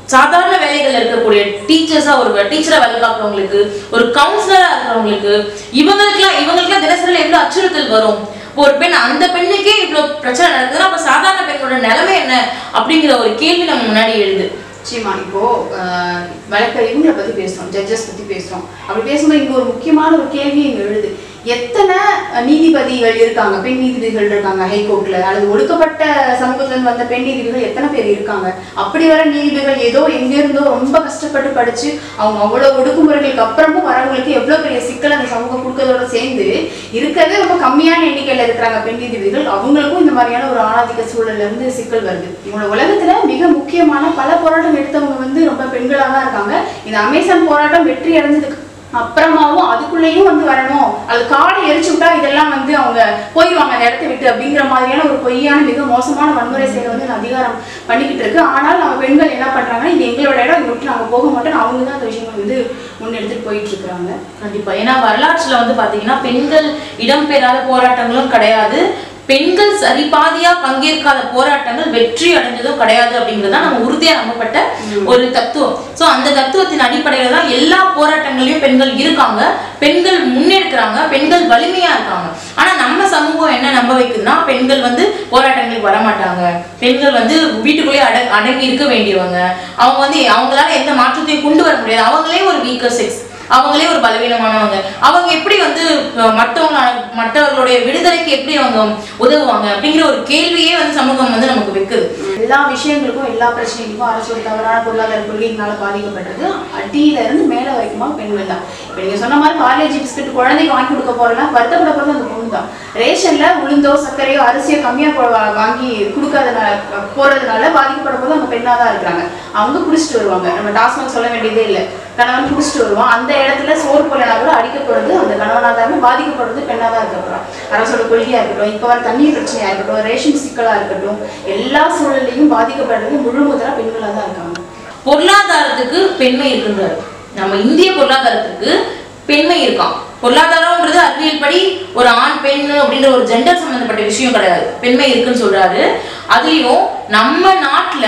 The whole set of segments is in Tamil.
சாதாரண வேலைகள்ல இருக்கக்கூடிய டீச்சர்ஸா ஒரு டீச்சரா வேலை பார்க்குறவங்களுக்கு ஒரு கவுன்சிலரா இருக்கிறவங்களுக்கு இவங்களுக்குலாம் இவங்களுக்குலாம் தினசரி எவ்வளவு அச்சுறுத்தல் வரும் இப்போ ஒரு பெண் அந்த பெண்ணுக்கே இவ்வளவு பிரச்சனை நடக்குதுன்னா அப்ப சாதாரண பெண்ணோட நிலைமை என்ன அப்படிங்கிற ஒரு கேள்வி நம்ம முன்னாடி எழுது நிச்சயமா இப்போ ஆஹ், வழக்க இவங்களை பத்தி பேசுறோம் ஜட்ஜஸ் பத்தி பேசுறோம் அப்படி பேசும்போது இங்க ஒரு முக்கியமான ஒரு கேள்வி இங்க எழுது எத்தனை அஹ், நீதிபதிகள் இருக்காங்க பெண் நீதிபதிகள் இருக்காங்க ஹைகோர்ட்ல அல்லது ஒடுக்கப்பட்ட சமூகத்துல இருந்து வந்த பெண் நீதிபதிகள் எத்தனை பேர் இருக்காங்க அப்படி வர நீதிபதிகள் ஏதோ எங்க இருந்தோ ரொம்ப கஷ்டப்பட்டு படிச்சு அவங்க அவ்வளவு ஒடுக்குமுறைகளுக்கு அப்புறமும் வரவங்களுக்கு எவ்வளவு பெரிய சிக்கல் அந்த சமூகம் கொடுக்கறதோட சேர்ந்து இருக்கிறதே ரொம்ப கம்மியான எண்ணிக்கையில இருக்கிறாங்க பெண் நீதிபதிகள் அவங்களுக்கும் இந்த மாதிரியான ஒரு ஆணாதிக்க சூழல்ல இருந்து சிக்கல் வருது இவங்களோட உலகத்துல மிக முக்கியமான பல போராட்டம் எடுத்தவங்க வந்து ரொம்ப பெண்களா தான் இருக்காங்க இந்த அமேசான் போராட்டம் வெற்றி அடைஞ்சதுக்கு அப்புறமாவும் அதுக்குள்ளேயும் வந்து வரணும் அது காடை எரிச்சு விட்டா இதெல்லாம் வந்து அவங்க போயிடுவாங்க அந்த இடத்த விட்டு அப்படிங்கிற மாதிரியான ஒரு பொய்யான மிக மோசமான வன்முறை செயலை வந்து இந்த அதிகாரம் பண்ணிக்கிட்டு இருக்கு ஆனால் நம்ம பெண்கள் என்ன பண்றாங்கன்னா இது எங்களோட இடம் இங்க விட்டு நாங்க போக மாட்டோம் அவங்க தான் அந்த விஷயங்கள் வந்து முன்னெடுத்துட்டு போயிட்டு இருக்கிறாங்க கண்டிப்பா ஏன்னா வரலாற்றுல வந்து பாத்தீங்கன்னா பெண்கள் இடம்பெறாத போராட்டங்களும் கிடையாது பெண்கள் சரிபாதியா பங்கேற்காத போராட்டங்கள் வெற்றி அடைஞ்சதும் கிடையாது அப்படிங்கிறது தான் நம்ம உறுதியா நம்பப்பட்ட ஒரு தத்துவம் சோ அந்த தத்துவத்தின் அடிப்படையில தான் எல்லா போராட்டங்களையும் பெண்கள் இருக்காங்க பெண்கள் முன்னெடுக்கிறாங்க பெண்கள் வலிமையா இருக்காங்க ஆனா நம்ம சமூகம் என்ன நம்ப வைக்குதுன்னா பெண்கள் வந்து போராட்டங்களுக்கு வர மாட்டாங்க பெண்கள் வந்து வீட்டுக்குள்ளேயே அட அடங்கி இருக்க வேண்டியவங்க அவங்க வந்து அவங்களால எந்த மாற்றத்தையும் கொண்டு வர முடியாது அவங்களே ஒரு வீக்கர் செக்ஸ் அவங்களே ஒரு பலவீனமானவங்க அவங்க எப்படி வந்து அஹ், மற்றவங்க மற்றவர்களுடைய விடுதலைக்கு எப்படி அவங்க உதவுவாங்க அப்படிங்கிற ஒரு கேள்வியே வந்து சமூகம் வந்து நமக்கு வைக்குது எல்லா விஷயங்களுக்கும் எல்லா பிரச்சனைகளுக்கும் அரசோட தவறான பொருளாதார கொள்கையினால பாதிக்கப்பட்டது அடியில இருந்து மேல வரைக்குமா பெண்கள் தான் இப்ப நீங்க சொன்ன மாதிரி காலேஜ் பிஸ்கட் குழந்தைக்கு வாங்கி கொடுக்க போறலாம் வருத்தப்பட போறது அந்த பொண்ணு தான் ரேஷன்ல உளுந்தோ சர்க்கரையோ அரிசியோ கம்மியா போ- வா- வாங்கி கொடுக்காதனால போறதுனால பாதிக்கப்பட போது அவங்க பெண்ணா தான் இருக்கிறாங்க அவங்க குடிச்சிட்டு வருவாங்க நம்ம டாஸ்மாக் சொல்ல வேண்டியதே இல்லை கணவன் குடிச்சிட்டு வருவான் அந்த இடத்துல சோறு போலனா கூட அடிக்கப்படுறது அந்த கணவனாக தான் பாதிக்கப்படுறது பெண்ணாக தான் இருக்கப்படுறான் அரசோட கொள்கையா இருக்கட்டும் இப்போ வர தண்ணீர் பிரச்சனையா இருக்கட்டும் ரேஷன் சிக்கலா இருக்கட்டும் எல்லா சூழல்லையும் பாதிக்கப்படுறது முழு முதலா பெண்களா தான் இருக்காங்க பொருளாதாரத்துக்கு பெண்மை இருக்குன்றாரு நம்ம இந்திய பொருளாதாரத்துக்கு பெண்மை இருக்கான் பொருளாதாரம்ன்றது அறிவியல் படி ஒரு ஆண் பெண் அப்படின்ற ஒரு ஜெண்டர் சம்பந்தப்பட்ட விஷயம் கிடையாது பெண்மை இருக்குன்னு சொல்றாரு அதுலயும் நம்ம நாட்டுல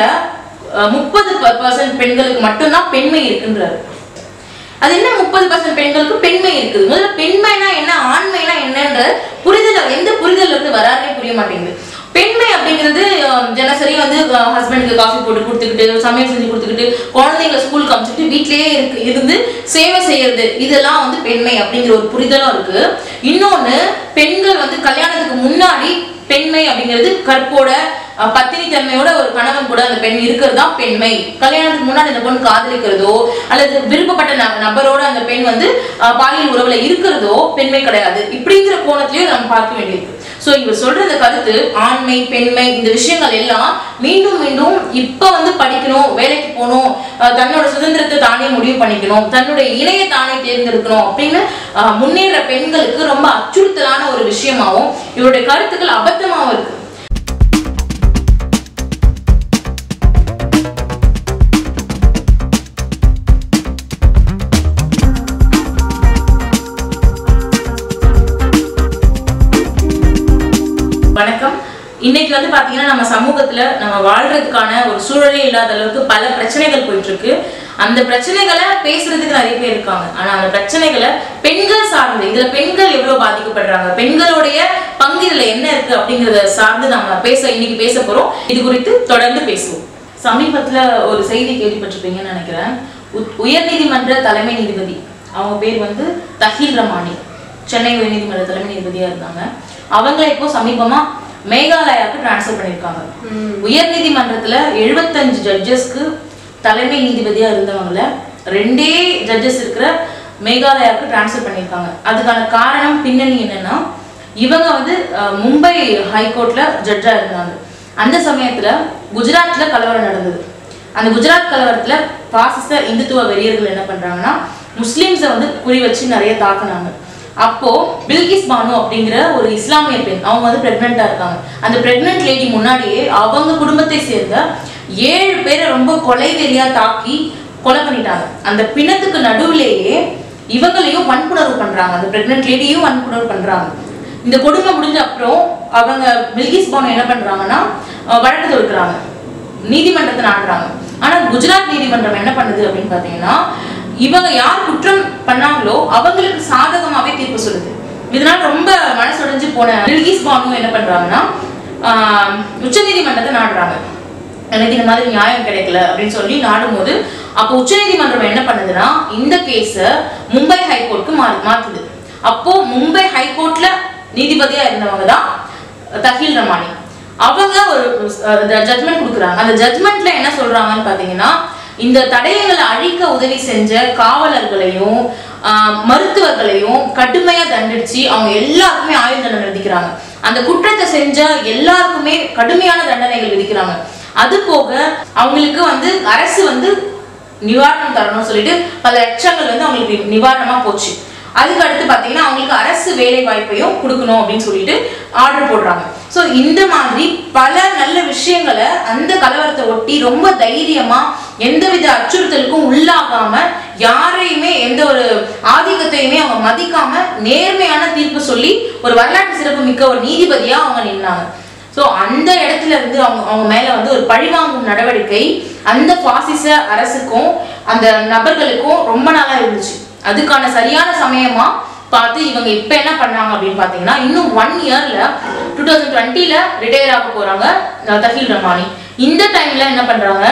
முப்பது பர்சன்ட் பெண்களுக்கு மட்டும்தான் பெண்மை இருக்குன்றாரு அது என்ன முப்பது பர்சன்ட் பெண்களுக்கு பெண்மை இருக்குது முதல்ல பெண்மைனா என்ன ஆண்மைனா என்னன்ற புரிதல் எந்த புரிதல் இருந்து வராருன்னே புரிய மாட்டேங்குது பெண்மை அப்படிங்கிறது அஹ், தினசரி வந்து ஹஸ்பண்டுக்கு காஃபி போட்டு கொடுத்துக்கிட்டு சமையல் செஞ்சு கொடுத்துக்கிட்டு குழந்தைங்களை ஸ்கூலுக்கு அனுப்பிச்சிட்டு வீட்டிலேயே இருக்கு இருந்து சேவை செய்யறது இதெல்லாம் வந்து பெண்மை அப்படிங்கிற ஒரு புரிதலும் இருக்கு இன்னொன்னு பெண்கள் வந்து கல்யாணத்துக்கு முன்னாடி பெண்மை அப்படிங்கிறது கற்போட அஹ், பத்தினி தன்மையோட ஒரு கணவன் கூட அந்த பெண் இருக்கிறது தான் பெண்மை கல்யாணத்துக்கு முன்னாடி அந்த பொண்ணு காதலிக்கிறதோ அல்லது விருப்பப்பட்ட ந- நபரோட அந்த பெண் வந்து அஹ், பாலியல் உறவுல இருக்கிறதோ பெண்மை கிடையாது இப்படிங்கிற கோணத்திலயும் நம்ம பார்க்க வேண்டியிருக்கு சோ இவர் சொல்ற இந்த கருத்து ஆண்மை பெண்மை இந்த விஷயங்கள் எல்லாம் மீண்டும் மீண்டும் இப்ப வந்து படிக்கணும் வேலைக்கு போகணும் அஹ், தன்னோட சுதந்திரத்தை தானே முடிவு பண்ணிக்கணும் தன்னுடைய இணையை தானே தேர்ந்தெடுக்கணும் அப்படின்னு அஹ், முன்னேற பெண்களுக்கு ரொம்ப அச்சுறுத்தலான ஒரு விஷயமாவும் இவருடைய கருத்துக்கள் அபத்தமாவும் இருக்கு வணக்கம் இன்னைக்கு வந்து பாத்தீங்கன்னா நம்ம சமூகத்துல நம்ம வாழ்றதுக்கான ஒரு சூழலே இல்லாத அளவுக்கு பல பிரச்சனைகள் போயிட்டு இருக்கு அந்த பிரச்சனைகளை பேசுறதுக்கு நிறைய பேர் இருக்காங்க ஆனா அந்த பிரச்சனைகளை பெண்கள் சார்ந்து இதுல பெண்கள் எவ்வளவு பாதிக்கப்படுறாங்க பெண்களுடைய பங்கு இதுல என்ன இருக்கு அப்படிங்கறத சார்ந்து நம்ம பேச இன்னைக்கு பேச போறோம் இது குறித்து தொடர்ந்து பேசுவோம் சமீபத்துல ஒரு செய்தி கேள்விப்பட்டிருப்பீங்கன்னு நினைக்கிறேன் உ- உயர்நீதிமன்ற தலைமை நீதிபதி அவங்க பேர் வந்து தஹீல் ரமானி சென்னை உயர்நீதிமன்ற தலைமை நீதிபதியா இருந்தாங்க அவங்கள இப்போ சமீபமா மேகாலயாவுக்கு ட்ரான்ஸ்ஃபர் பண்ணியிருக்காங்க உயர்நீதிமன்றத்துல எழுபத்தஞ்சு ஜட்ஜஸ்க்கு தலைமை நீதிபதியா இருந்தவங்கள ரெண்டே ஜட்ஜஸ் இருக்கிற மேகாலயாவுக்கு ட்ரான்ஸ்ஃபர் பண்ணியிருக்காங்க அதுக்கான காரணம் பின்னணி என்னன்னா இவங்க வந்து அஹ், மும்பை ஹைகோர்ட்ல ஜட்ஜா இருந்தாங்க அந்த சமயத்துல குஜராத்ல கலவரம் நடந்தது அந்த குஜராத் கலவரத்துல பாசிச இந்துத்துவ வெறியர்கள் என்ன பண்றாங்கன்னா முஸ்லிம்ஸை வந்து குறி வச்சு நிறைய தாக்குனாங்க அப்போ பில்கிஸ் பானு அப்படிங்கிற ஒரு இஸ்லாமிய பெண் அவங்க வந்து பிரெக்னெண்டா இருக்காங்க அந்த பிரெக்னென்ட் லேடி முன்னாடியே அவங்க குடும்பத்தை சேர்ந்த ஏழு பேரை ரொம்ப கொலைவெறியா தாக்கி கொலை பண்ணிட்டாங்க அந்த பிணத்துக்கு நடுவுலேயே இவங்களையும் வன்புணர்வு பண்றாங்க அந்த பிரெக்னென்ட் லேடியும் வன்புணர்வு பண்றாங்க இந்த கொடுமை முடிஞ்ச அப்புறம் அவங்க பில்கிஸ் பானு என்ன பண்றாங்கன்னா அஹ், வழக்கு தொடுக்கிறாங்க நீதிமன்றத்தை நாடுறாங்க ஆனா குஜராத் நீதிமன்றம் என்ன பண்ணுது அப்படின்னு பாத்தீங்கன்னா இவங்க யார் குற்றம் பண்ணாங்களோ அவங்களுக்கு சாதகமாவே தீர்ப்பு சொல்லுது இதனால ரொம்ப மனசுடைஞ்சு போன ரிலீஸ் பானு என்ன பண்றாங்கன்னா ஆஹ் உச்சநீதிமன்றத்தை நாடுறாங்க எனக்கு இந்த மாதிரி நியாயம் கிடைக்கல அப்படின்னு சொல்லி நாடும்போது அப்போ உச்சநீதிமன்றம் என்ன பண்ணுதுன்னா இந்த கேஸை மும்பை ஹைகோர்ட்டுக்கு மா மாத்துது அப்போ மும்பை ஹைகோர்ட்ல நீதிபதியா இருந்தவங்க தான் தஹில் ரமானி அவங்க ஒரு ஜட்மெண்ட் கொடுக்குறாங்க அந்த ஜட்மெண்ட்ல என்ன சொல்றாங்கன்னு பாத்தீங்கன்னா இந்த தடயங்களை அழிக்க உதவி செஞ்ச காவலர்களையும் ஆஹ், மருத்துவர்களையும் கடுமையா தண்டிச்சு அவங்க எல்லாருக்குமே ஆயுள் தண்டனை விதிக்கிறாங்க அந்த குற்றத்தை செஞ்ச எல்லாருக்குமே கடுமையான தண்டனைகள் விதிக்கிறாங்க அது போக அவங்களுக்கு வந்து அரசு வந்து நிவாரணம் தரணும்னு சொல்லிட்டு பல லட்சங்கள் வந்து அவங்களுக்கு நிவாரணமா போச்சு அதுக்கு அடுத்து பார்த்தீங்கன்னா அவங்களுக்கு அரசு வேலை வாய்ப்பையும் கொடுக்கணும் அப்படின்னு சொல்லிட்டு ஆர்டர் போடுறாங்க ஸோ இந்த மாதிரி பல நல்ல விஷயங்களை அந்த கலவரத்தை ஒட்டி ரொம்ப தைரியமா எந்தவித அச்சுறுத்தலுக்கும் உள்ளாகாம யாரையுமே எந்த ஒரு ஆதிக்கத்தையுமே அவங்க மதிக்காம நேர்மையான தீர்ப்பு சொல்லி ஒரு வரலாற்று சிறப்பு மிக்க ஒரு நீதிபதியா அவங்க நின்னாங்க ஸோ அந்த இடத்துல இருந்து அவங்க அவங்க மேல வந்து ஒரு பழிவாங்கும் நடவடிக்கை அந்த பாசிச அரசுக்கும் அந்த நபர்களுக்கும் ரொம்ப நாளா இருந்துச்சு அதுக்கான சரியான சமயமா பார்த்து இவங்க இப்ப என்ன பண்ணாங்க அப்படின்னு பாத்தீங்கன்னா இன்னும் ஒன் இயர்ல டூ தௌசண்ட் டுவெண்ட்டில ரிட்டையர் ஆக போறாங்க அஹ் தஹில் ரமானி இந்த டைம்ல என்ன பண்றாங்க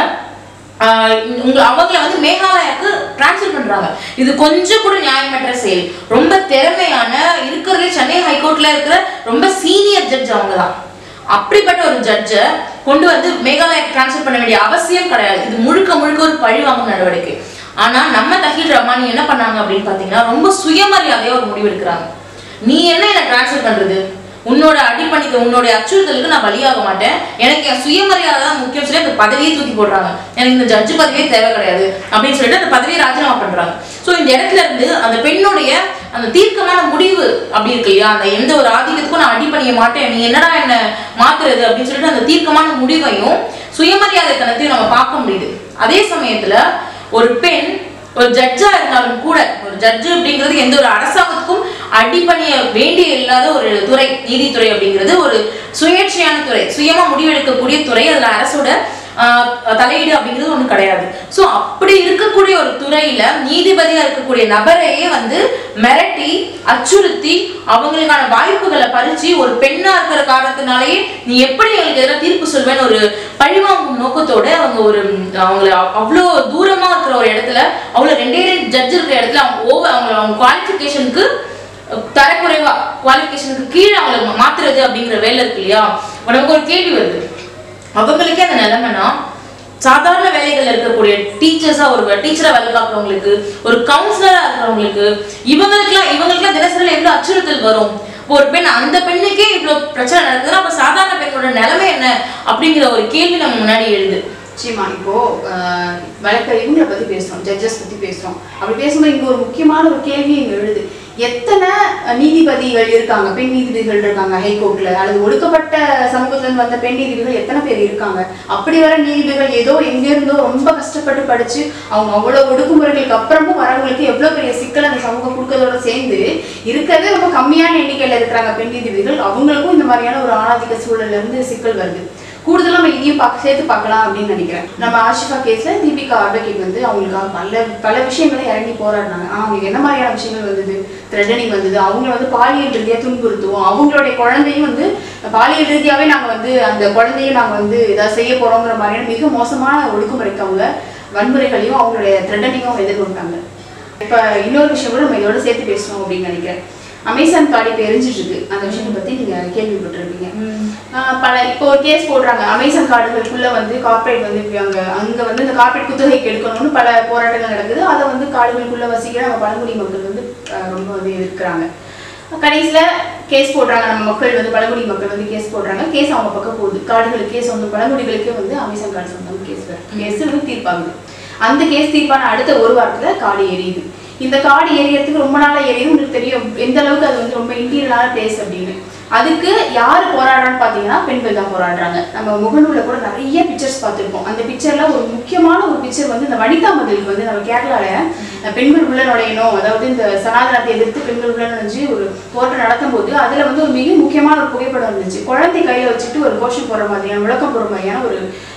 ஆஹ் உங்க அவங்கள வந்து மேகாலயாக்கு டிரான்ஸ்ஃபர் பண்றாங்க இது கொஞ்சம் கூட நியாயமற்ற செயல் ரொம்ப திறமையான இருக்கிறதுலே சென்னை ஹைகோர்ட்ல இருக்கிற ரொம்ப சீனியர் ஜட்ஜ் அவங்க தான் அப்படிப்பட்ட ஒரு ஜட்ஜை கொண்டு வந்து மேகாலயா டிரான்ஸ்ஃபர் பண்ண வேண்டிய அவசியம் கிடையாது இது முழுக்க முழுக்க ஒரு பழிவாங்கும் நடவடிக்கை ஆனா நம்ம தஹில் ரமானி என்ன பண்ணாங்க அப்படின்னு பாத்தீங்கன்னா ரொம்ப சுயமரியாதையா ஒரு முடிவு எடுக்கிறாங்க நீ என்ன என்ன டிரான்ஸ்ஃபர் பண்றது உன்னோட அடிப்பணிக்கு உன்னோட அச்சுறுத்தலுக்கு நான் பலியாக மாட்டேன் எனக்கு என் சுயமரியாதை தான் முக்கியம் சொல்லி அந்த பதவியை தூக்கி போடுறாங்க எனக்கு இந்த ஜட்ஜு பதவியே தேவை கிடையாது அப்படின்னு சொல்லிட்டு அந்த பதவியை ராஜினாமா பண்றாங்க ஸோ இந்த இடத்துல இருந்து அந்த பெண்ணுடைய அந்த தீர்க்கமான முடிவு அப்படி இருக்கு இல்லையா அந்த எந்த ஒரு ஆதிக்கத்துக்கும் நான் அடிப்பணிய மாட்டேன் நீ என்னடா என்ன மாத்துறது அப்படின்னு சொல்லிட்டு அந்த தீர்க்கமான முடிவையும் சுயமரியாதைத்தனத்தையும் நம்ம பார்க்க முடியுது அதே சமயத்துல ஒரு பெண் ஒரு ஜட்ஜா இருந்தாலும் கூட ஒரு ஜட்ஜு அப்படிங்கிறது எந்த ஒரு அரசாங்கத்துக்கும் அடிப்பணிய வேண்டிய இல்லாத ஒரு துறை நீதித்துறை அப்படிங்கிறது ஒரு சுயேட்சையான துறை சுயமா முடிவெடுக்கக்கூடிய துறை அதுல அரசோட ஆஹ், தலையீடு அப்படிங்கிறது ஒண்ணு கிடையாது சோ அப்படி இருக்கக்கூடிய ஒரு துறையில நீதிபதியா இருக்கக்கூடிய நபரையே வந்து மிரட்டி அச்சுறுத்தி அவங்களுக்கான வாய்ப்புகளை பறிச்சு ஒரு பெண்ணா இருக்கிற காரணத்தினாலேயே நீ எப்படி எங்களுக்கு எதிராக தீர்ப்பு சொல்வேன்னு ஒரு பழிவாங்கும் நோக்கத்தோட அவங்க ஒரு ம், அவங்கள அவ்- அவ்வளோ தூரமா இருக்கிற ஒரு இடத்துல அவ்வளோ ரெண்டே ரெண்டு ஜட்ஜ் இருக்கிற இடத்துல அவங்க ஓவர் அவங்க அவங்க குவாலிஃபிகேஷனுக்கு தரக்குறைவா குவாலிஃபிகேஷனுக்கு கீழே அவங்களை மாத்துறது அப்படிங்கிற வேலை இருக்கு இல்லையா நமக்கு ஒரு கேள்வி வருது அவங்களுக்கே அந்த நிலைமைனா சாதாரண வேலைகள்ல இருக்கக்கூடிய டீச்சர்ஸா ஒரு டீச்சரா வேலை பார்க்குறவங்களுக்கு ஒரு கவுன்சிலரா இருக்கிறவங்களுக்கு இவங்களுக்குலாம் இவங்களுக்குலாம் தினசரி எவ்வளவு அச்சுறுத்தல் வரும் இப்போ ஒரு பெண் அந்த பெண்ணுக்கே இவ்வளவு பிரச்சனை நடக்குதுன்னா அப்ப சாதாரண பெண்ணோட நிலைமை என்ன அப்படிங்கிற ஒரு கேள்வி நம்ம முன்னாடி எழுது நிச்சயமா இப்போ ஆஹ், வழக்கறிஞர்களை பத்தி பேசுறோம் ஜட்ஜஸ் பத்தி பேசுறோம் அப்படி பேசும்போது இங்க ஒரு முக்கியமான ஒரு கேள்வி இங்க எழுது எத்தனை அஹ், நீதிபதிகள் இருக்காங்க பெண் நீதிபதிகள் இருக்காங்க ஹைகோர்ட்ல அல்லது ஒடுக்கப்பட்ட சமூகத்துல இருந்து வந்த பெண் நீதிபதிகள் எத்தனை பேர் இருக்காங்க அப்படி வர நீதிபதிகள் ஏதோ எங்க இருந்தோ ரொம்ப கஷ்டப்பட்டு படிச்சு அவங்க அவ்வளவு ஒடுக்குமுறைகளுக்கு அப்புறமும் வரவங்களுக்கு எவ்வளவு பெரிய சிக்கல் அந்த சமூகம் கொடுக்கறதோட சேர்ந்து இருக்கிறதே ரொம்ப கம்மியான எண்ணிக்கையில இருக்கிறாங்க பெண் நீதிபதிகள் அவங்களுக்கும் இந்த மாதிரியான ஒரு ஆணாதிக்க சூழல்ல இருந்து சிக்கல் வருது கூடுதலா நம்ம இதையும் பார்க்க சேர்த்து பார்க்கலாம் அப்படின்னு நினைக்கிறேன் நம்ம ஆஷிஃபா கேஸ்ல தீபிகா அட்வொகேட் வந்து அவங்களுக்காக பல பல விஷயங்களை இறங்கி போராடினாங்க ஆனா, அவங்களுக்கு என்ன மாதிரியான விஷயங்கள் வந்தது த்ரெட்டனிங் வந்தது அவங்க வந்து பாலியல் ரீதியா துன்புறுத்துவோம் அவங்களுடைய குழந்தையும் வந்து பாலியல் ரீதியாவே நாங்க வந்து அந்த குழந்தையும் நாங்க வந்து ஏதாவது செய்ய போறோங்கிற மாதிரியான மிக மோசமான ஒடுக்குமுறைக்கு அவங்க வன்முறைகளையும் அவங்களுடைய த்ரெட்டனிங்கும் அவங்க எதிர்கொண்டாங்க இப்ப இன்னொரு விஷயம் கூட நம்ம இதோட சேர்த்து பேசணும் அப்படின்னு நினைக்கிறேன் அமேசான் கார்டு இப்போ எரிஞ்சிட்டு இருக்கு அந்த விஷயத்தை பத்தி நீங்க கேள்விப்பட்டிருப்பீங்க ஆஹ் பல இப்போ ஒரு கேஸ் போடுறாங்க அமேசான் கார்டுகளுக்குள்ள வந்து கார்ப்பரேட் வந்து இப்படி அங்க அங்க வந்து இந்த கார்ப்பரேட் குத்தகைக்கு எடுக்கணும்னு பல போராட்டங்கள் நடக்குது அதை வந்து காடுகளுக்குள்ள வசிக்கிற நம்ம பழங்குடி மக்கள் வந்து ஆஹ் ரொம்ப வந்து எதிர்க்கிறாங்க கடைசியில கேஸ் போடுறாங்க நம்ம மக்கள் வந்து பழங்குடி மக்கள் வந்து கேஸ் போடுறாங்க கேஸ் அவங்க பக்கம் போகுது காடுகளுக்கு கேஸ் வந்து பழங்குடிகளுக்கே வந்து அமேசான் கார்டு சொந்தம் கேஸ் கேஸ் வந்து தீர்ப்பாகுது அந்த கேஸ் தீர்ப்பான அடுத்த ஒரு வாரத்துல காடு எரியுது இந்த காடு எரியறதுக்கு ரொம்ப நாளா எரியுது உங்களுக்கு தெரியும் எந்த அளவுக்கு அது வந்து ரொம்ப இன்டீரியலான பிளேஸ் அப்படின்னு அதுக்கு யார் போராடுறான்னு பார்த்தீங்கன்னா பெண்கள் தான் போராடுறாங்க நம்ம முகநூல்ல கூட நிறைய பிக்சர்ஸ் பார்த்துருப்போம் அந்த பிக்சர்ல ஒரு முக்கியமான ஒரு பிக்சர் வந்து இந்த வனிதா மதிலுக்கு வந்து நம்ம கேரளால அஹ், பெண்கள் உள்ள நுழையணும் அதாவது இந்த சனாதனத்தை எதிர்த்து பெண்கள் உள்ள நுழைஞ்சு ஒரு போராட்டம் நடத்தும் போது அதுல வந்து ஒரு மிக முக்கியமான ஒரு புகைப்படம் இருந்துச்சு குழந்தை கையில வச்சுட்டு ஒரு கோஷம் போடுற மாதிரியான விளக்கம் போடுற மாதிரியான ஒரு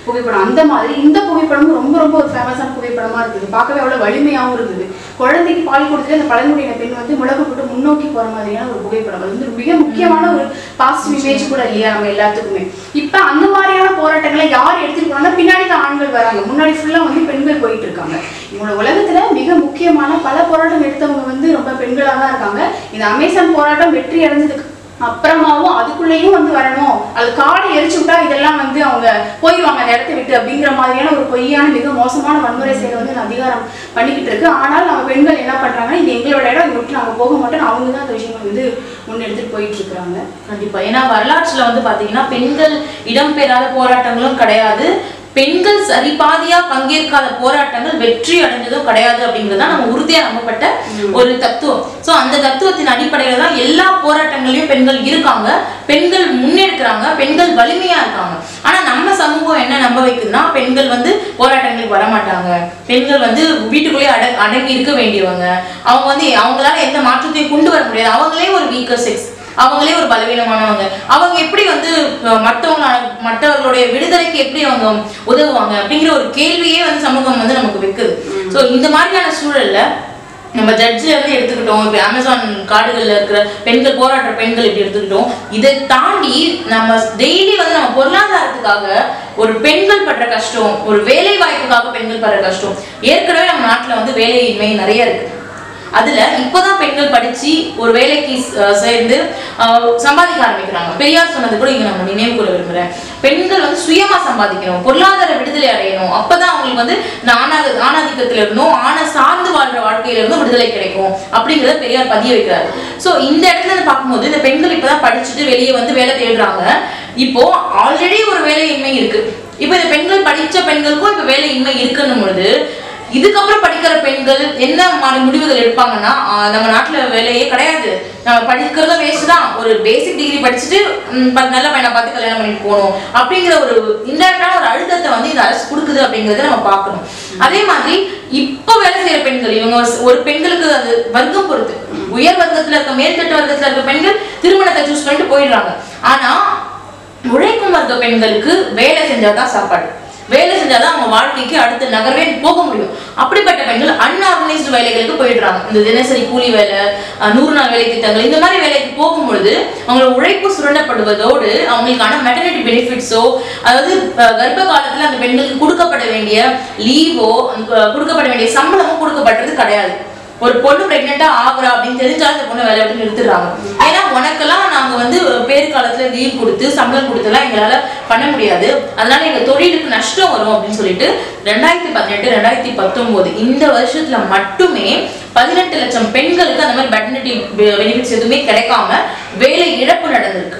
புகைப்படம் அந்த மாதிரி இந்த புகைப்படமும் ரொம்ப ரொம்ப ஒரு ஃபேமஸான புகைப்படமா இருக்குது பார்க்கவே அவ்வளவு வலிமையாகவும் இருக்குது குழந்தைக்கு பால் கொடுத்துட்டு அந்த பழங்குடியின பெண் வந்து முழக்கு போட்டு முன்னோக்கி போற மாதிரியான ஒரு புகைப்படம் அது வந்து மிக முக்கியமான ஒரு பாசிட்டிவ் இமேஜ் கூட இல்லையா நம்ம எல்லாத்துக்குமே இப்ப அந்த மாதிரியான போராட்டங்களை யார் எடுத்துட்டு போனாலும் பின்னாடி தான் ஆண்கள் வராங்க முன்னாடி ஃபுல்லா வந்து பெண்கள் போயிட்டு இருக்காங்க இவங்களோட உலகத்துல மிக முக்கியமான பல போராட்டம் எடுத்தவங்க வந்து ரொம்ப பெண்களா தான் இருக்காங்க இந்த அமேசான் போராட்டம் வெற்றி அடைஞ்சதுக்கு அப்புறமாவும் அதுக்குள்ளேயும் வந்து வரணும் அது காடை எரிச்சு விட்டா இதெல்லாம் வந்து அவங்க போயிடுவாங்க அந்த இடத்த விட்டு அப்படிங்கிற மாதிரியான ஒரு பொய்யான மிக மோசமான வன்முறை செயலை வந்து இந்த அதிகாரம் பண்ணிக்கிட்டு இருக்கு ஆனால் நம்ம பெண்கள் என்ன பண்றாங்கன்னா இது எங்களோட இடம் இதை விட்டு நாங்க போக மாட்டோம் அவங்க தான் அந்த விஷயங்கள் வந்து முன்னெடுத்துட்டு போயிட்டு இருக்கிறாங்க கண்டிப்பா ஏன்னா வரலாற்றுல வந்து பாத்தீங்கன்னா பெண்கள் இடம்பெறாத போராட்டங்களும் கிடையாது பெண்கள் சரிபாதியா பங்கேற்காத போராட்டங்கள் வெற்றி அடைஞ்சதும் கிடையாது அப்படிங்கிறது தான் நம்ம உறுதியா நம்பப்பட்ட ஒரு தத்துவம் சோ அந்த தத்துவத்தின் அடிப்படையில தான் எல்லா போராட்டங்களையும் பெண்கள் இருக்காங்க பெண்கள் முன்னெடுக்கிறாங்க பெண்கள் வலிமையா இருக்காங்க ஆனா நம்ம சமூகம் என்ன நம்ப வைக்குதுன்னா பெண்கள் வந்து போராட்டங்களுக்கு வர மாட்டாங்க பெண்கள் வந்து வீட்டுக்குள்ளேயே அட அடங்கி இருக்க வேண்டியவங்க அவங்க வந்து அவங்களால எந்த மாற்றத்தையும் கொண்டு வர முடியாது அவங்களே ஒரு வீக்கர் செக்ஸ் அவங்களே ஒரு பலவீனமானவங்க அவங்க எப்படி வந்து அஹ், மத்தவங்க மற்றவர்களுடைய விடுதலைக்கு எப்படி அவங்க உதவுவாங்க அப்படிங்கிற ஒரு கேள்வியே வந்து சமூகம் வந்து நமக்கு வைக்குது சோ இந்த மாதிரியான சூழல்ல நம்ம ஜட்ஜில் இருந்து எடுத்துக்கிட்டோம் இப்போ அமேசான் காடுகளில் இருக்கிற பெண்கள் போராட்ட பெண்கள் இப்படி எடுத்துக்கிட்டோம் இதை தாண்டி நம்ம டெய்லி வந்து நம்ம பொருளாதாரத்துக்காக ஒரு பெண்கள் படுற கஷ்டம் ஒரு வேலை வாய்ப்புக்காக பெண்கள் படுற கஷ்டம் ஏற்கனவே நம்ம நாட்டுல வந்து வேலையின்மை நிறைய இருக்கு அதுல இப்பதான் பெண்கள் படிச்சு ஒரு வேலைக்கு அஹ், சேர்ந்து அஹ், சம்பாதிக்க ஆரம்பிக்கிறாங்க பெரியார் சொன்னது கூட இங்க நம்ம நினைவு கூற விரும்புறேன் பெண்கள் வந்து சுயமா சம்பாதிக்கணும் பொருளாதார விடுதலை அடையணும் அப்பதான் அவங்களுக்கு வந்து இந்த ஆணாத ஆணாதிக்கத்துல இருந்தும் ஆணை சார்ந்து வாழ்ற வாழ்க்கையில இருந்தும் விடுதலை கிடைக்கும் அப்படிங்கறத பெரியார் பதிய வைக்கிறாரு சோ இந்த இடத்துல இருந்து பார்க்கும்போது இந்த பெண்கள் இப்பதான் படிச்சுட்டு வெளியே வந்து வேலை தேடுறாங்க இப்போ ஆல்ரெடி ஒரு வேலையின்மை இருக்கு இப்போ இந்த பெண்கள் படிச்ச பெண்களுக்கும் இப்ப வேலையின்மை இருக்குன்னும் பொழுது இதுக்கப்புறம் படிக்கிற பெண்கள் என்ன மாதிரி முடிவுகள் எடுப்பாங்கன்னா ஆஹ் நம்ம நாட்டுல வேலையே கிடையாது நம்ம படிக்கிறதும் வேஸ்ட் தான் ஒரு பேசிக் டிகிரி படிச்சுட்டு ம், ப- நல்ல பையனை பார்த்து கல்யாணம் பண்ணிட்டு போகணும் அப்படிங்கிற ஒரு இன்டெரக்டான ஒரு அழுத்தத்தை வந்து இந்த அரசு கொடுக்குது அப்படிங்கறத நம்ம பார்க்கணும் அதே மாதிரி இப்போ வேலை செய்யற பெண்கள் இவங்க ஒரு- ஒரு பெண்களுக்கு அது வர்க்கம் பொறுத்து உயர் வர்க்கத்துல இருக்க மேல்தட்டு வர்க்கத்துல இருக்க பெண்கள் திருமணத்தை சூஸ் பண்ணிட்டு போயிடுறாங்க ஆனா உழைக்கும் வர்க்க பெண்களுக்கு வேலை செஞ்சாதான் சாப்பாடு வேலை செஞ்சாதான் அவங்க வாழ்க்கைக்கு அடுத்த நகர்வே போக முடியும் அப்படிப்பட்ட பெண்கள் அன்ஆர்கனைஸ்டு வேலைகளுக்கு போயிடுறாங்க இந்த தினசரி கூலி வேலை அஹ், நூறு நாள் வேலை திட்டங்கள் இந்த மாதிரி வேலைக்கு போகும்பொழுது அவங்களோட உழைப்பு சுரண்டப்படுவதோடு அவங்களுக்கான மெட்டர்னிட்டி பெனிஃபிட்ஸோ அதாவது அஹ், கர்ப்ப காலத்துல அந்த பெண்களுக்கு கொடுக்கப்பட வேண்டிய லீவோ கொடுக்கப்பட வேண்டிய சம்பளமோ கொடுக்கப்படுறது கிடையாது ஒரு பொண்ணு பிரெக்னெண்டா ஆகுறா அப்படின்னு தெரிஞ்சா அந்த பொண்ணு வேலையை விட்டு நிறுத்துறாங்க ஏன்னா உனக்கெல்லாம் நாங்க வந்து பேர் காலத்துல லீவ் கொடுத்து சம்பளம் கொடுத்துலாம் எங்களால பண்ண முடியாது அதனால எங்க தொழிலுக்கு நஷ்டம் வரும் அப்படின்னு சொல்லிட்டு ரெண்டாயிரத்தி பதினெட்டு ரெண்டாயிரத்தி பத்தொன்பது இந்த வருஷத்துல மட்டுமே பதினெட்டு லட்சம் பெண்களுக்கு அந்த மாதிரி மெட்டர்னிட்டி பெனிஃபிட்ஸ் எதுவுமே கிடைக்காம வேலை இழப்பு நடந்திருக்கு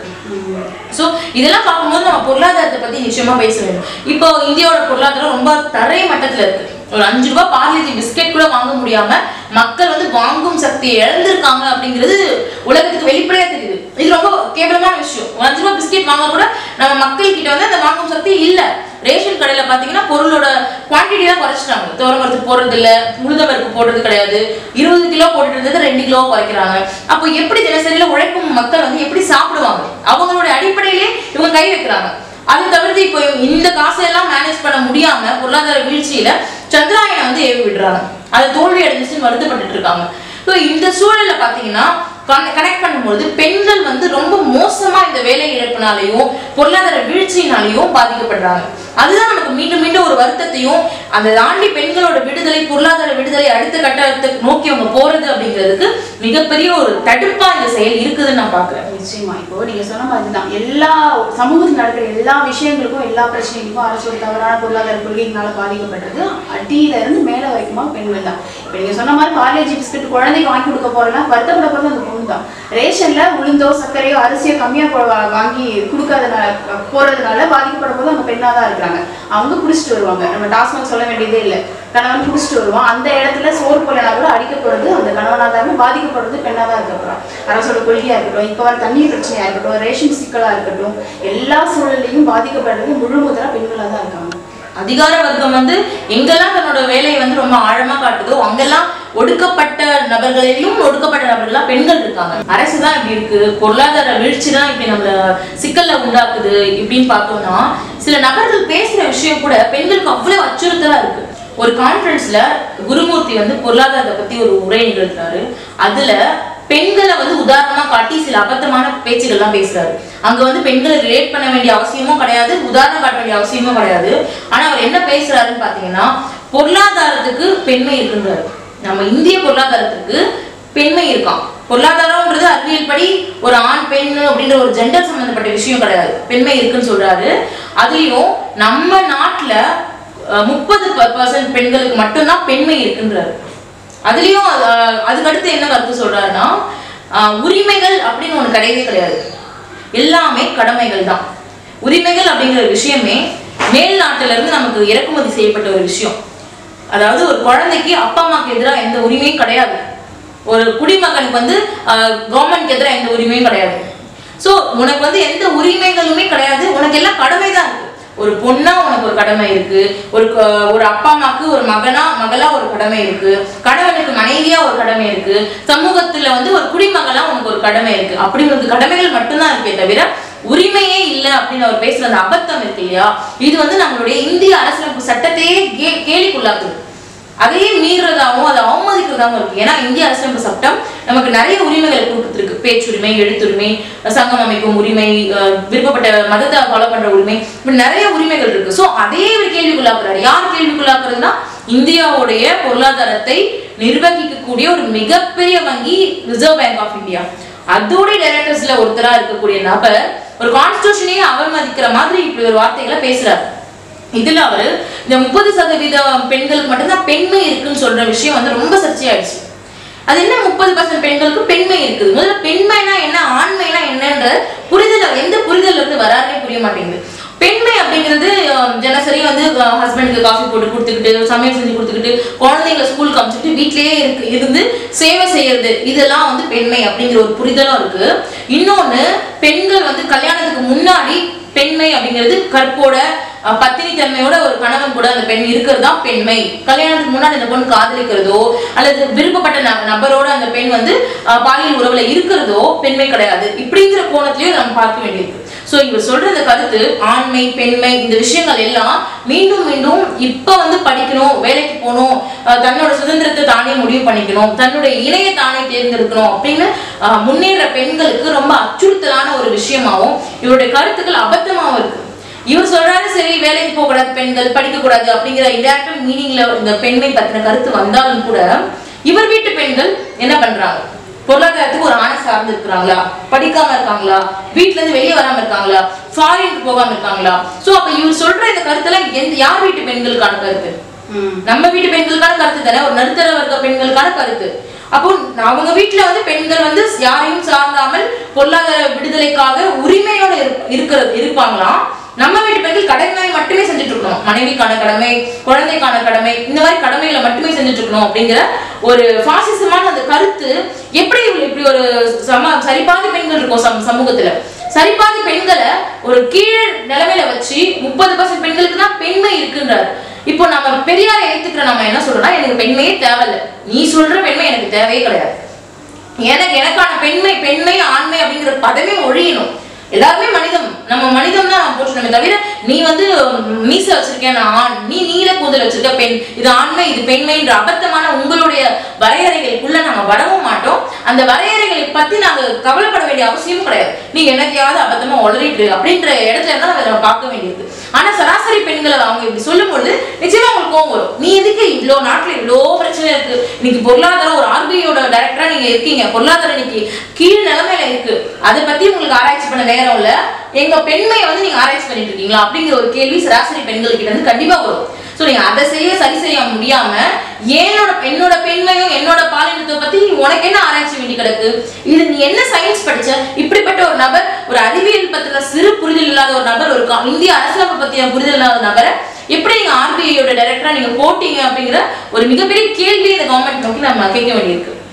சோ இதெல்லாம் பார்க்கும்போது நம்ம பொருளாதாரத்தை பத்தி நிச்சயமா பேச வேண்டும் இப்போ இந்தியாவோட பொருளாதாரம் ரொம்ப தரை மட்டத்துல இருக்கு ஒரு அஞ்சு ரூபாய் பார்லிஜி பிஸ்கெட் கூட வாங்க முடியாம மக்கள் வந்து வாங்கும் சக்தியை இழந்திருக்காங்க அப்படிங்கிறது உலகத்துக்கு வெளிப்படையா தெரியுது இது ரொம்ப கேவலமான விஷயம் ஒரு அஞ்சு ரூபாய் பிஸ்கெட் வாங்க கூட நம்ம மக்கள் கிட்ட வந்து அந்த வாங்கும் சக்தி இல்ல ரேஷன் கடையில பாத்தீங்கன்னா பொருளோட குவான்டிட்டி தான் குறைச்சிட்டாங்க துவரம்பருத்து போடுறது இல்ல உளுந்தம்பருப்பு போடுறது கிடையாது இருபது கிலோ போட்டுட்டு இருந்தது ரெண்டு கிலோ குறைக்கிறாங்க அப்போ எப்படி தினசரியில உழைக்கும் மக்கள் வந்து எப்படி சாப்பிடுவாங்க அவங்களுடைய அடிப்படையிலே இவங்க கை வைக்கிறாங்க அது தவிர்த்து இப்போ இந்த காசையெல்லாம் மேனேஜ் பண்ண முடியாம பொருளாதார வீழ்ச்சியில சந்திராயனை வந்து ஏவி விடுறாங்க அது தோல்வி அடைஞ்சிச்சுன்னு வருத்தப்பட்டுட்டு இருக்காங்க ஸோ இந்த சூழல்ல பாத்தீங்கன்னா கனெக்ட் பண்ணும்போது பெண்கள் வந்து ரொம்ப மோசமா இந்த வேலை இழப்பினாலையும் பொருளாதார வீழ்ச்சியினாலையும் பாதிக்கப்படுறாங்க அதுதான் நமக்கு மீண்டும் மீண்டும் ஒரு வருத்தத்தையும் அந்த தாண்டி பெண்களோட விடுதலை பொருளாதார விடுதலை அடுத்த கட்டத்தை நோக்கி அவங்க போறது அப்படிங்கிறதுக்கு மிகப்பெரிய ஒரு தடுப்பா இந்த செயல் இருக்குதுன்னு நான் பாக்குறேன் நிச்சயமா இப்போ நீங்க சொன்ன மாதிரி தான் எல்லா சமூகத்தில் நடக்கிற எல்லா விஷயங்களுக்கும் எல்லா பிரச்சனைகளுக்கும் அரசு ஒரு தவறான பொருளாதார கொள்கையினால பாதிக்கப்பட்டது அடியில இருந்து மேல வரைக்குமா பெண்கள் தான் இப்போ நீங்க சொன்ன மாதிரி காலேஜ் பிஸ்கட் குழந்தைக்கு வாங்கி கொடுக்க போறேன்னா வருத்தப்பட போறது அந்த பொண்ணு தான் ரேஷன்ல உளுந்தோ சர்க்கரையோ அரிசியோ கம்மியா போ- வாங்கி கொடுக்காதனால போறதுனால பாதிக்கப்பட போது அவங்க பெண்ணா தான் இருக்கிறாங்க அவங்க குடிச்சிட்டு வருவாங்க நம்ம டாஸ்மாக் சொல்ல வேண்டியதே இல்லை கணவன் குடிச்சிட்டு வருவான் அந்த இடத்துல சோறு போலனா கூட அடிக்கப்படுறது அந்த கணவனாக தான் பாதிக்கப்படுறது பெண்ணாக தான் இருக்க போறான் அரசோட கொள்கையா இருக்கட்டும் இப்போ வர தண்ணீர் பிரச்சனையா இருக்கட்டும் ரேஷன் சிக்கலா இருக்கட்டும் எல்லா சூழல்லையும் பாதிக்கப்படுறது முழு முதலா பெண்களா தான் இருக்காங்க அதிகார வர்க்கம் வந்து எங்கெல்லாம் தன்னோட வேலையை வந்து ரொம்ப ஆழமா காட்டுதோ அங்கெல்லாம் ஒடுக்கப்பட்ட நபர்களிலும் ஒடுக்கப்பட்ட நபர்களா பெண்கள் இருக்காங்க அரசு தான் இப்படி இருக்கு பொருளாதார வீழ்ச்சி தான் இப்படி நம்மள சிக்கல்ல உண்டாக்குது இப்படின்னு பார்த்தோம்னா சில நபர்கள் பேசுற விஷயம் கூட பெண்களுக்கு அவ்வளவு அச்சுறுத்தலா இருக்கு ஒரு கான்ஃபரன்ஸ்ல குருமூர்த்தி வந்து பொருளாதாரத்தை பத்தி ஒரு உரை நிகழ்த்தினாரு அதுல பெண்களை வந்து உதாரணமா காட்டி சில அபத்தமான பேச்சுகள்லாம் பேசுறாரு அங்க வந்து பெண்களை ரிலேட் பண்ண வேண்டிய அவசியமும் கிடையாது உதாரணம் காட்ட வேண்டிய அவசியமும் கிடையாது ஆனா அவர் என்ன பேசுறாருன்னு பாத்தீங்கன்னா பொருளாதாரத்துக்கு பெண்மை இருக்குன்றாரு நம்ம இந்திய பொருளாதாரத்துக்கு பெண்மை இருக்கான் பொருளாதாரம்ன்றது அறிவியல் படி ஒரு ஆண் பெண் அப்படின்ற ஒரு ஜெண்டர் சம்பந்தப்பட்ட விஷயம் கிடையாது பெண்மை இருக்குன்னு சொல்றாரு அதுலயும் நம்ம நாட்டுல முப்பது பர்சன்ட் பெண்களுக்கு மட்டும்தான் பெண்மை இருக்குன்றாரு அதுலயும் அஹ், அதுக்கடுத்து என்ன கருத்து சொல்றாருன்னா அஹ், உரிமைகள் அப்படின்னு ஒண்ணு கிடையவே கிடையாது எல்லாமே கடமைகள் தான் உரிமைகள் அப்படிங்கிற விஷயமே மேல் நாட்டுல இருந்து நமக்கு இறக்குமதி செய்யப்பட்ட ஒரு விஷயம் அதாவது ஒரு குழந்தைக்கு அப்பா அம்மாக்கு எதிராக எந்த உரிமையும் கிடையாது ஒரு குடிமகனுக்கு வந்து கவர்மெண்ட்க்கு எதிராக எந்த உரிமையும் கிடையாது ஸோ உனக்கு வந்து எந்த உரிமைகளுமே கிடையாது உனக்கு எல்லாம் கடமை தான் இருக்கு ஒரு பொண்ணா உனக்கு ஒரு கடமை இருக்கு ஒரு க- ஒரு அப்பா அம்மாக்கு ஒரு மகனா மகளா ஒரு கடமை இருக்கு கணவனுக்கு மனைவியா ஒரு கடமை இருக்கு சமூகத்துல வந்து ஒரு குடிமகளா உனக்கு ஒரு கடமை இருக்கு அப்படி உனக்கு கடமைகள் மட்டும்தான் இருக்கே தவிர உரிமையே இல்ல அப்படின்னு அவர் பேசுற அந்த அபத்தம் இருக்கு இல்லையா இது வந்து நம்மளுடைய இந்திய அரசியலமைப்பு சட்டத்தையே கே கேலிக்குள்ளாக்குது அதையே மீறதாகவும் அதை அவமதிக்கிறதாகவும் இருக்கு ஏன்னா இந்திய அரசியலமைப்பு சட்டம் நமக்கு நிறைய உரிமைகளை கொடுத்துருக்கு பேச்சுரிமை எழுத்துரிமை சங்கம் அமைக்கும் உரிமை அஹ், விருப்பப்பட்ட மதத்தை ஃபாலோ பண்ற உரிமை இப்படி நிறைய உரிமைகள் இருக்கு ஸோ அதையே இவர் கேள்விக்குள்ளாக்குறாரு யார் கேள்விக்குள்ளாக்குறதுன்னா இந்தியாவுடைய பொருளாதாரத்தை நிர்வகிக்கக்கூடிய ஒரு மிகப்பெரிய வங்கி ரிசர்வ் பேங்க் ஆஃப் இந்தியா அதோட டைரக்டர்ஸ்ல ஒருத்தரா இருக்கக்கூடிய நபர் ஒரு கான்ஸ்டியூஷனையே அவமதிக்கிற மாதிரி இப்படி ஒரு வார்த்தைகளை பேசுறாரு இதுல அவரு இந்த முப்பது சதவீத பெண்களுக்கு மட்டும்தான் பெண்மை இருக்குன்னு சொல்ற விஷயம் வந்து ரொம்ப சர்ச்சையாயிடுச்சு அது என்ன முப்பது பர்சன்ட் பெண்களுக்கு பெண்மை இருக்குது முதல்ல பெண்மைனா என்ன ஆண்மைனா என்னன்ற புரிதல் அவர் எந்த புரிதல் இருந்து வராருனே புரிய மாட்டேங்குது பெண்மை அப்படிங்கிறது அஹ், தினசரி வந்து ஹஸ்பண்டுக்கு காஃபி போட்டு கொடுத்துக்கிட்டு சமையல் செஞ்சு கொடுத்துக்கிட்டு குழந்தைங்களை ஸ்கூலுக்கு அனுப்பிச்சிட்டு வீட்டிலேயே இருக்கு இருந்து சேவை செய்யறது இதெல்லாம் வந்து பெண்மை அப்படிங்கிற ஒரு புரிதலும் இருக்கு இன்னொன்னு பெண்கள் வந்து கல்யாணத்துக்கு முன்னாடி பெண்மை அப்படிங்கிறது கற்போட அஹ், பத்தினி தன்மையோட ஒரு கணவன் கூட அந்த பெண் இருக்கிறது தான் பெண்மை கல்யாணத்துக்கு முன்னாடி அந்த பொண்ணு காதலிக்கிறதோ அல்லது விருப்பப்பட்ட ந- நபரோட அந்த பெண் வந்து அஹ், பாலியல் உறவுல இருக்கிறதோ பெண்மை கிடையாது இப்படிங்கிற கோணத்திலயும் நம்ம பார்க்க வேண்டியிருக்கு சோ இவர் சொல்ற இந்த கருத்து ஆண்மை பெண்மை இந்த விஷயங்கள் எல்லாம் மீண்டும் மீண்டும் இப்ப வந்து படிக்கணும் வேலைக்கு போகணும் அஹ், தன்னோட சுதந்திரத்தை தானே முடிவு பண்ணிக்கணும் தன்னுடைய இணைய தானே தேர்ந்தெடுக்கணும் அப்படின்னு அஹ், முன்னேற பெண்களுக்கு ரொம்ப அச்சுறுத்தலான ஒரு விஷயமாவும் இவருடைய கருத்துக்கள் அபத்தமாவும் இருக்கு இவர் சொல்றாரு சரி வேலைக்கு போக கூடாது பெண்கள் படிக்க கூடாது அப்படிங்கிற இன்டேரக்ட் மீனிங்ல இந்த பெண்மை பத்தின கருத்து வந்தாலும் கூட இவர் வீட்டு பெண்கள் என்ன பண்றாங்க பொருளாதாரத்துக்கு ஒரு ஆணை சார்ந்து இருக்கிறாங்களா படிக்காம இருக்காங்களா வீட்ல இருந்து வெளியே வராம இருக்காங்களா ஃபாரினுக்கு போகாம இருக்காங்களா சோ அப்ப இவர் சொல்ற இந்த கருத்தெல்லாம் எந்த யார் வீட்டு பெண்களுக்கான கருத்து ம் நம்ம வீட்டு பெண்களுக்கான கருத்து தானே ஒரு நடுத்தர வர்க்க பெண்களுக்கான கருத்து அப்போ அவங்க வீட்டுல வந்து பெண்கள் வந்து யாரையும் சார்ந்தாமல் பொருளாதார விடுதலைக்காக உரிமையோட இருப்- இருக்கிற இருப்பாங்களாம் நம்ம வீட்டு பெண்கள் கடமை மட்டுமே செஞ்சுட்டு இருக்கணும் மனைவிக்கான கடமை குழந்தைக்கான கடமை இந்த மாதிரி கடமைகளை மட்டுமே செஞ்சுட்டு இருக்கணும் அப்படிங்கிற ஒரு பாசிசமான அந்த கருத்து எப்படி இவ்வளவு இப்படி ஒரு சம சரிபாதி பெண்கள் இருக்கும் சம சமூகத்துல சரிபாதி பெண்களை ஒரு கீழ் நிலைமையில வச்சு முப்பது பர்சன்ட் பெண்களுக்கு தான் பெண்மை இருக்குன்றாரு இப்போ நம்ம பெரியாரை ஏத்துக்கிற நம்ம என்ன சொல்றோம்னா எனக்கு பெண்மையே தேவையில்ல நீ சொல்ற பெண்மை எனக்கு தேவையே கிடையாது எனக்கு எனக்கான பெண்மை பெண்மை ஆண்மை அப்படிங்கிற பதமே ஒழியணும் எல்லாருமே மனிதம் நம்ம மனிதம் தான் நம்ம போற்றணுமே தவிர நீ வந்து மீச வச்சிருக்கேன் நான் ஆண் நீ நீல கூந்தல் வச்சிருக்க பெண் இது ஆண்மை இது பெண்மைன்ற அபத்தமான உங்களுடைய வரையறைகளுக்குள்ள நாங்க வரவும் மாட்டோம் அந்த வரையறைகளை பத்தி நாங்க கவலைப்பட வேண்டிய அவசியமும் கிடையாது நீ எனக்கையாவது அபத்தமா உளறிட்டு அப்படின்ற இடத்துல இருந்தா நம்ம அதை பார்க்க வேண்டியது ஆனா சராசரி பெண்களை அவங்க இப்படி சொல்லும்போது நிச்சயமா உங்களுக்கு கோவம் வரும் நீ எதுக்கு இவ்வளோ நாட்டுல இவ்வளோ பிரச்சனை இருக்கு இன்னைக்கு பொருளாதாரம் ஒரு ஆர்பிஐயோட டைரக்டரா நீங்க இருக்கீங்க பொருளாதாரம் இன்னைக்கு கீழ் நிலைமையில இருக்கு அதை பத்தி உங்களுக்கு ஆராய்ச்சி பண்ண நேரம் இல்ல எங்க பெண்மையை வந்து நீங்க ஆராய்ச்சி பண்ணிட்டு இருக்கீங்களா அப்படிங்கிற ஒரு கேள்வி சராசரி பெண்கள் கிட்ட இருந்து கண்டிப்பா வரும் சோ நீங்க அதை செய்ய சரி செய்ய முடியாம என்னோட என்னோட பெண்மையும் என்னோட பாலினத்தை பத்தி உனக்கு என்ன ஆராய்ச்சி வேண்டி கிடக்கு இது நீ என்ன சயின்ஸ் படிச்ச இப்படிப்பட்ட ஒரு நபர் ஒரு அறிவியல் பத்தின சிறு புரிதல் இல்லாத ஒரு நபர் ஒரு கா- இந்திய அரசியலமைப்பு பத்தின புரிதல் இல்லாத நபரை எப்படி நீங்க ஆர்பிஐயோட டைரக்டரா நீங்க போட்டீங்க அப்படிங்கிற ஒரு மிகப்பெரிய கேள்வி இந்த கவர்மெண்ட் நோக்கி நம்ம கேட்க வேண்டியிருக்கு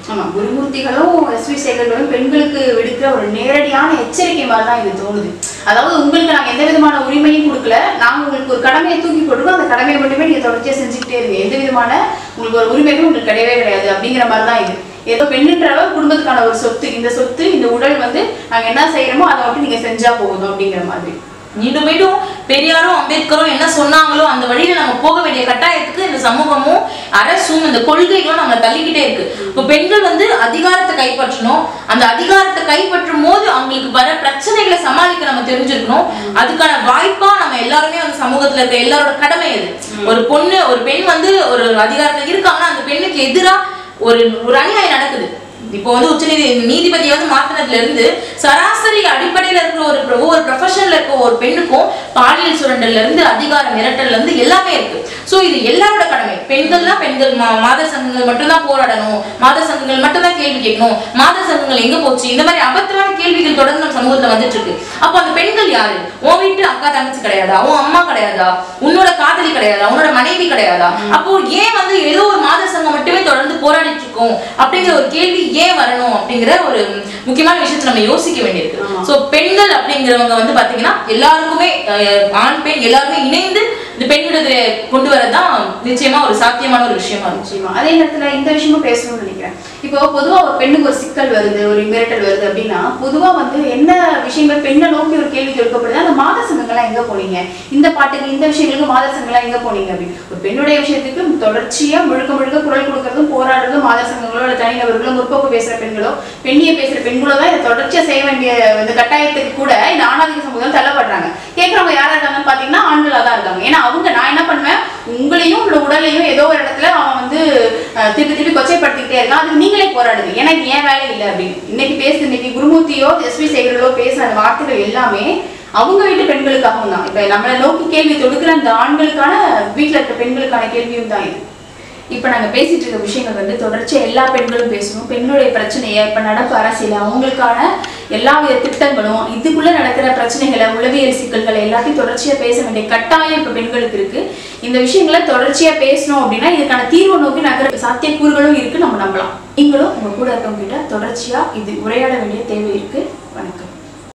ஆமா குருமூர்த்திகளும் எஸ்வி சேகர்களும் பெண்களுக்கு விடுக்கிற ஒரு நேரடியான எச்சரிக்கை மாதிரி தான் இது தோணுது அதாவது உங்களுக்கு நாங்க எந்த விதமான உரிமையும் கொடுக்கல நாங்க உங்களுக்கு ஒரு கடமையை தூக்கி போட்டுருக்கோம் அந்த கடமையை மட்டுமே நீங்க தொடர்ச்சியா செஞ்சுக்கிட்டே இருங்க எந்த விதமான உங்களுக்கு ஒரு உரிமைகளும் உங்களுக்கு கிடையவே கிடையாது அப்படிங்கிற மாதிரி தான் இது ஏதோ பெண்ணுன்றவ குடும்பத்துக்கான ஒரு சொத்து இந்த சொத்து இந்த உடல் வந்து நாங்க என்ன செய்யறோமோ அதை மட்டும் நீங்க செஞ்சா போதும் அப்படிங்கிற மாதிரி மீண்டும் மீண்டும் பெரியாரும் அம்பேத்கரும் என்ன சொன்னாங்களோ அந்த வழியில நம்ம போக வேண்டிய கட்டாயத்துக்கு இந்த சமூகமும் அரசும் இந்த கொள்கைகளும் நம்ம தள்ளிக்கிட்டே இருக்கு இப்போ பெண்கள் வந்து அதிகாரத்தை கைப்பற்றணும் அந்த அதிகாரத்தை கைப்பற்றும் போது அவங்களுக்கு வர பிரச்சனைகளை சமாளிக்க நம்ம தெரிஞ்சிருக்கணும் அதுக்கான வாய்ப்பா நம்ம எல்லாருமே வந்து சமூகத்துல இருக்க எல்லாரோட கடமை அது ஒரு பொண்ணு ஒரு பெண் வந்து ஒரு அதிகாரத்துல இருக்காங்கன்னா அந்த பெண்ணுக்கு எதிரா ஒரு ஒரு அநியாயம் நடக்குது இப்போ வந்து உச்ச நீதி நீதிபதியை வந்து மாத்தினதுல இருந்து சராசரி அடிப்படையில இருக்கிற ஒரு pro- ஒவ்வொரு ப்ரொஃபஷன்ல இருக்க ஒரு பெண்ணுக்கும் பாலியல் சுரண்டல்ல இருந்து அதிகார மிரட்டல்ல இருந்து எல்லாமே இருக்கு சோ இது எல்லாரோட கடமை பெண்கள்னா பெண்கள் மா- மாத சங்கங்கள் மட்டும்தான் போராடணும் மாத சங்கங்கள் மட்டும்தான் கேள்வி கேட்கணும் மாத சங்கங்கள் எங்க போச்சு இந்த மாதிரி அபத்தமான கேள்விகள் தொடர்ந்து நம்ம சமூகத்துல வந்துட்டு இருக்கு அப்போ அந்த பெண்கள் யாரு உன் வீட்டு அக்கா தங்கச்சி கிடையாதா உன் அம்மா கிடையாதா உன்னோட காதலி கிடையாதா உன்னோட மனைவி கிடையாதா அப்போ ஏன் வந்து ஏதோ ஒரு மாத சங்கம் மட்டுமே தொடர்ந்து போராடிட்டு இருக்கோம் அப்படிங்கிற ஒரு கேள்வி ஏன் வரணும் அப்படிங்கிற ஒரு முக்கியமான விஷயத்தை நம்ம யோசிக்க வேண்டியிருக்கு ஆமா. சோ பெண்கள் அப்படிங்கிறவங்க வந்து பாத்தீங்கன்னா எல்லாருக்குமே அஹ், ஆண் பெண் எல்லாருமே இணைந்து இந்த பெண் விடுதலை கொண்டு வரதான் நிச்சயமா ஒரு சாத்தியமான ஒரு விஷயமா இருக்கும் நிச்சயமா அதே நேரத்துல இந்த விஷயமும் பேசணும்னு நினைக்கிறேன் இப்போ பொதுவா ஒரு பெண்ணுக்கு ஒரு சிக்கல் வருது ஒரு மிரட்டல் வருது அப்படின்னா பொதுவா வந்து என்ன விஷயங்கள் பெண்ணை நோக்கி ஒரு கேள்வி தொடுக்கப்படுது அந்த மாத சங்கங்கள்லாம் எங்க போனீங்க இந்த பாட்டுக்கு இந்த விஷயங்களுக்கு மாத சங்கங்கள்லாம் எங்க போனீங்க அப்படின்னு ஒரு பெண்ணுடைய விஷயத்துக்கு தொடர்ச்சியா முழுக்க முழுக்க குரல் கொடுக்கறதும் போராடுறதும் மாத சங்கங்களோ இல்ல தனிநபர்களோ முற்போக்கு பேசுற பெண்களோ பெண்ணிய பேசுற பெண்களோ தான் இதை தொடர்ச்சியா செய்ய வேண்டிய இந்த கட்டாயத்துக்கு கூட இந்த ஆணாதிக்க சமூகம் தள்ளப்படுறாங்க கேட்கறவங்க யாரா இருக்காங்கன்னு பாத்தீங்கன்னா ஆண்களா தான் இருக்காங்க ஏன்னா அவங்க நான் என்ன பண்ணுவேன் உங்களையும் உங்களோட உடலையும் ஏதோ ஒரு இடத்துல அவன் வந்து அஹ், திருப்பி திருப்பி கொச்சைப்படுத்திக்கிட்டே இருக்கான் அதுக்கு நீங்களே போராடுங்க ஏன்னா இது ஏன் வேலை இல்லை அப்படின்னு இன்னைக்கு பேசு இன்னைக்கு குருமூர்த்தியோ எஸ்வி சேகரோ பேசுற அந்த வார்த்தைகள் எல்லாமே அவங்க வீட்டு பெண்களுக்காகவும் தான் இப்ப நம்மளை நோக்கி கேள்வி தொடுக்கிற அந்த ஆண்களுக்கான வீட்டுல இருக்க பெண்களுக்கான கேள்வியும் தான் இது இப்ப நாங்க பேசிட்டு இருக்க விஷயங்கள் வந்து தொடர்ச்சியா எல்லா பெண்களும் பேசணும் பெண்களுடைய பிரச்சனையை இப்ப நடப்பு அரசியல் அவங்களுக்கான எல்லா வித திட்டங்களும் இதுக்குள்ள நடக்கிற பிரச்சனைகளை உளவியல் சிக்கல்களை எல்லாத்தையும் தொடர்ச்சியா பேச வேண்டிய கட்டாயம் இப்ப பெண்களுக்கு இருக்கு இந்த விஷயங்களை தொடர்ச்சியா பேசணும் அப்படின்னா இதுக்கான தீர்வு நோக்கி நகர சாத்தியக்கூறுகளும் இருக்கு நம்ம நம்பலாம் நீங்களும் உங்க கூட இருக்கவங்க கிட்ட தொடர்ச்சியா இது உரையாட வேண்டிய தேவை இருக்கு வணக்கம்